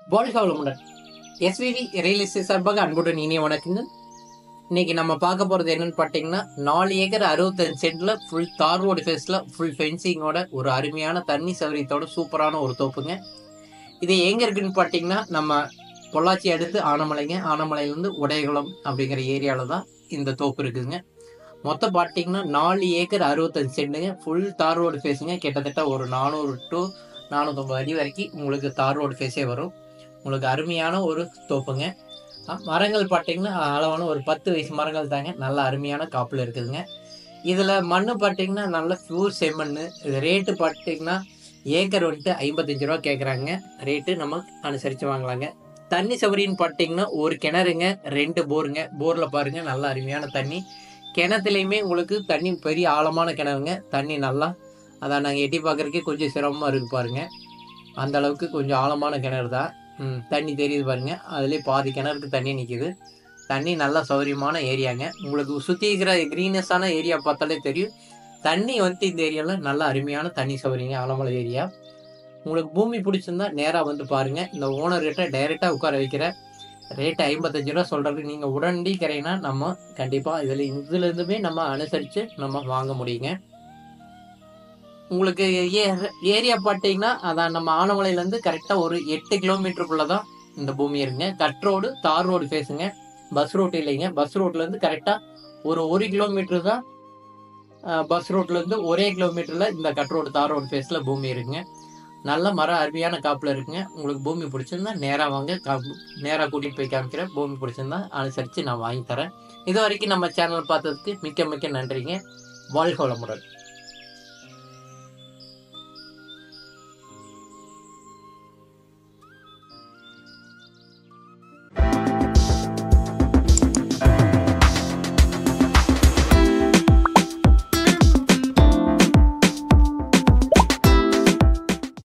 வாழ்க வளமுடன் SVV real estate சார்பாக அன்புடன் இனிய வணக்கங்கள் இன்னைக்கு நம்ம பார்க்க போகிறது என்னன்னு பார்த்தீங்கன்னா நாலு ஏக்கர் அறுபத்தஞ்சு சென்ட்ல ஃபுல் தார் ரோடு ஃபேஸில் ஃபுல் ஃபென்சிங்கோட ஒரு அருமையான தண்ணி சௌகரியத்தோட சூப்பரான ஒரு தோப்புங்க இது எங்கே இருக்குன்னு பார்த்தீங்கன்னா நம்ம பொள்ளாச்சி அடுத்து ஆனமலைங்க ஆனமலையிலேருந்து உடையகுளம் அப்படிங்கிற ஏரியாவில் தான் இந்த தோப்பு இருக்குதுங்க மொத்தம் பார்த்தீங்கன்னா நாலு ஏக்கர் அறுபத்தஞ்சு சென்ட்டுங்க ஃபுல் தார் ரோடு ஃபேஸுங்க கிட்டத்தட்ட ஒரு நானூறு டு நானூற்றம்பது அடி வரைக்கும் உங்களுக்கு தார் ரோடு ஃபேஸே வரும் உங்களுக்கு அருமையான ஒரு தோப்புங்க அஹ் மரங்கள் பார்த்தீங்கன்னா அளவான ஒரு பத்து வயசு மரங்கள் தாங்க நல்ல அருமையான காப்பில் இருக்குதுங்க இதில் மண் பார்த்தீங்கன்னா நல்ல பியூர் செம்மண் இது ரேட்டு பார்த்தீங்கன்னா ஏக்கர் வந்துட்டு ஐம்பத்தஞ்சு ரூபா கேட்குறாங்க ரேட்டு நம்ம அனுசரித்து வாங்கலாங்க தண்ணி சௌகரியம்னு பார்த்தீங்கன்னா ஒரு கிணறுங்க ரெண்டு போருங்க போரில் பாருங்கள் நல்ல அருமையான தண்ணி கிணத்துலையுமே உங்களுக்கு தண்ணி பெரிய ஆழமான கிணறுங்க தண்ணி நல்லா அதான் நாங்கள் எட்டி பார்க்குறக்கே கொஞ்சம் சிரமமாக இருக்கு பாருங்க அந்த அளவுக்கு கொஞ்சம் ஆழமான கிணறு தான் ம், தண்ணி தெரியுது பாருங்க அதுலேயே பாதி கிணறுக்கு தண்ணி நிற்கிது தண்ணி நல்லா சௌகரியமான ஏரியாங்க உங்களுக்கு சுற்றி இருக்கிற க்ரீனஸான ஏரியா பார்த்தாலே தெரியும் தண்ணி வந்து இந்த ஏரியாவில் நல்ல அருமையான தண்ணி சௌகரியங்க ஆலமலை ஏரியா உங்களுக்கு பூமி பிடிச்சிருந்தா நேராக வந்து பாருங்கள் இந்த ஓனர்கிட்ட டைரெக்டாக உட்கார வைக்கிற ரேட்டு ஐம்பத்தஞ்சு ரூபா சொல்கிறது நீங்கள் உடனடி கரையினா நம்ம கண்டிப்பாக இதில் இதுலேருந்துமே நம்ம அனுசரித்து நம்ம வாங்க முடியுங்க உங்களுக்கு ஏ- ஏரியா பார்த்தீங்கன்னா அதான் நம்ம ஆனமலையிலேருந்து கரெக்டாக ஒரு எட்டு கிலோமீட்டருக்குள்ளே தான் இந்த பூமி இருக்குங்க கட் ரோடு தார் ரோடு ஃபேஸுங்க பஸ் ரோட் இல்லைங்க பஸ் ரோட்லேருந்து கரெக்டாக ஒரு ஒரு கிலோமீட்டர் தான் பஸ் ரோட்லேருந்து ஒரே கிலோமீட்டரில் இந்த கட் ரோடு தார் ரோடு ஃபேஸில் பூமி இருக்குங்க நல்ல மரம் அருமையான காப்பில் இருக்குங்க உங்களுக்கு பூமி பிடிச்சிருந்தா நேராக வாங்க காப்பு நேராக கூட்டிகிட்டு போய் காமிக்கிறேன் பூமி பிடிச்சிருந்தா அனுசரித்து நான் வாங்கி தரேன் இது வரைக்கும் நம்ம சேனல் பார்த்ததுக்கு மிக்க மிக்க நன்றிங்க வாழ்க வளமுடன்